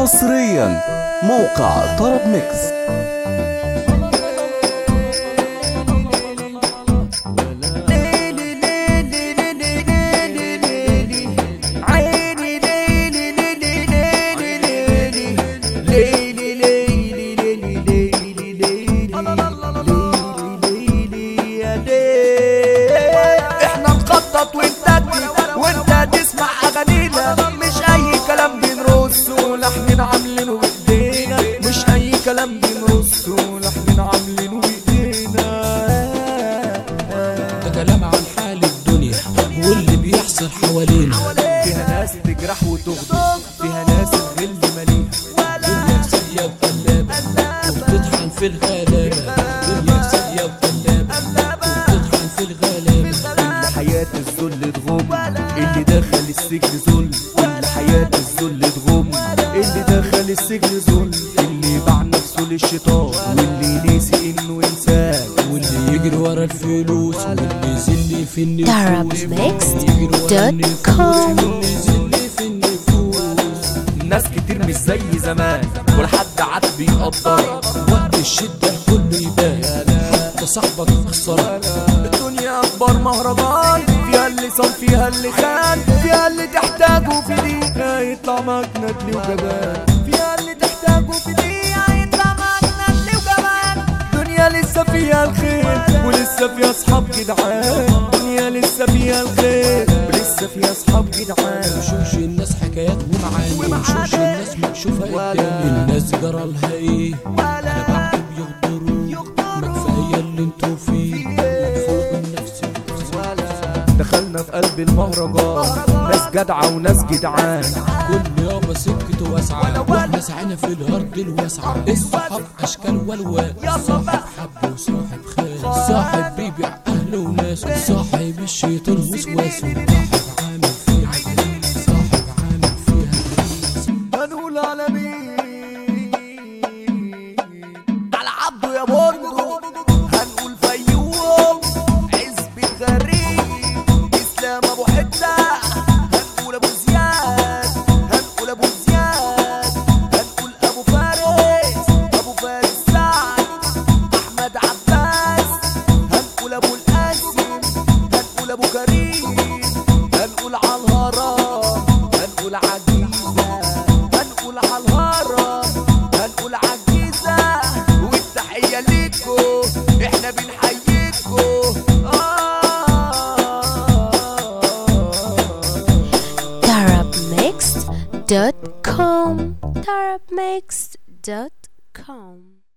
حصريا موقع طرب ميكس عيني ليلي ليلي ليلي ليلي ليلي ليلي ليلي ليلي ليلي ليلي يا ليل احنا نخطط وانت وانت تسمع اغانينا مش اي كلام بنرصه لحن عاملينه بايدينا مش اي كلام بنرصه لحن عاملينه بايدينا ده كلام عن حال الدنيا واللي بيحصل حوالينا فيها ناس تجرح وتغدر فيها ناس الغل مليها دنيا سيئة وقلابة وبتطحن في الغلابة دنيا سيئة وقلابة وبتطحن في الغلابة كل حياة الذل تغم اللي دخل السجن ذل كل حياة الذل تغم اللي دخل السجن ذل اللي باع نفسه للشيطان واللي نسي انه انسان واللي يجري ورا الفلوس واللي يزل في النفوس Arabmixed واللي يجري ورا dot النفوس com. واللي يزل في النفوس ناس كتير مش زي زمان ولا حد عاد بيقدرك وقت الشدة الكل يبان حتى صاحبك خسران الدنيا اكبر مهرجان فيها اللي صان فيها اللي خان فيها اللي تحتاجه في دقيقة يطلع معاك ندل وجبان فيها اللي تحتاجه في دقيقة يطلع معاك ندل وجبان دنيا لسه فيها الخير ولسه فيها اصحاب جدعان دنيا لسه فيها الخير ولسه فيها اصحاب جدعان وشوش الناس حكايات ومعاني وشوش الناس مكشوفة قدامي الناس جرى لها ايه انا بعد بيغدروا ما كفاية اللي انتوا فيه وفوق النفس دخلنا في قلب المهرجان ناس جدعة وناس جدعان كل يابا سكته واسعة واحنا سعينا في الارض الواسعة الصحاب اشكال والوان صاحب حب وصاحب خان صاحب بيبيع اهله وناسه صاحب الشيطان وسواسه صاحب عامل فيها صاحب عامل فيها هنقول على مين على عبده يا برضو هنقول فيوم عزب الغريب اسلام ابو حته هنقول ابو زياد هنقول ابو زياد هنقول ابو فارس ابو فارس سعد احمد عباس هنقول ابو القاسم هنقول ابو كريم هنقول على الهرم هنقول عجيزة هنقول على الهرم هنقول عجيزة والتحية ليكو احنا بنحييكو آه Arabmixed dot com. Arabmixed dot com.